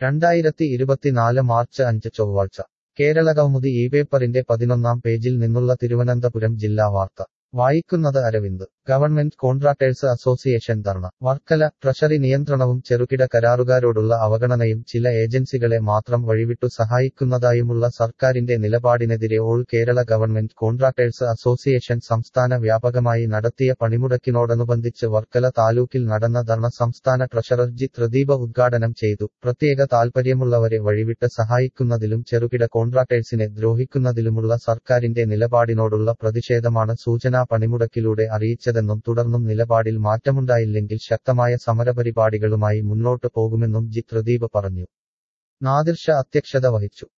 രണ്ടായിരത്തി ഇരുപത്തിനാല് മാർച്ച് അഞ്ച് ചൊവ്വാഴ്ച കേരളകൗമുദി ഈ പേപ്പറിന്റെ പതിനൊന്നാം പേജിൽ നിന്നുള്ള തിരുവനന്തപുരം ജില്ലാ വാർത്ത വായിക്കുന്നത് Aravind government contractors association dharna Varkala treasury നിയന്ത്രണവും ചെറുകിട കരാറുകാരോടുള്ള അവഗണനയും ചില ഏജൻസികളെ മാത്രം വഴിവിട്ടു സഹായിക്കുന്നതായുമുള്ള സർക്കാരിന്റെ നിലപാടിനെതിരെ all Kerala government contractors association സംസ്ഥാന വ്യാപകമായി നടത്തിയ പണിമുടക്കിനോടനുബന്ധിച്ച് വർക്കല താലൂക്കിൽ നടന്ന ധർണ സംസ്ഥാന ട്രഷറർ ജി ത്രിദീപ ഉദ്ഘാടനം ചെയ്തു പ്രത്യേക താൽപര്യമുള്ളവരെ വഴിവിട്ട് സഹായിക്കുന്നതിലും ചെറുകിട കോൺട്രാക്ടേഴ്സിനെ ദ്രോഹിക്കുന്നതിലുമുള്ള സർക്കാരിന്റെ നിലപാടിനോടുള്ള പ്രതിഷേധമാണ് സൂചനാ പണിമുടക്കിലൂടെ അറിയിച്ചതെന്നും തുടർന്നും നിലപാടിൽ മാറ്റമുണ്ടായില്ലെങ്കിൽ ശക്തമായ സമരപരിപാടികളുമായി മുന്നോട്ട് പോകുമെന്നും ജി ത്രിദീപ് പറഞ്ഞു നാദിർഷ അധ്യക്ഷത വഹിച്ചു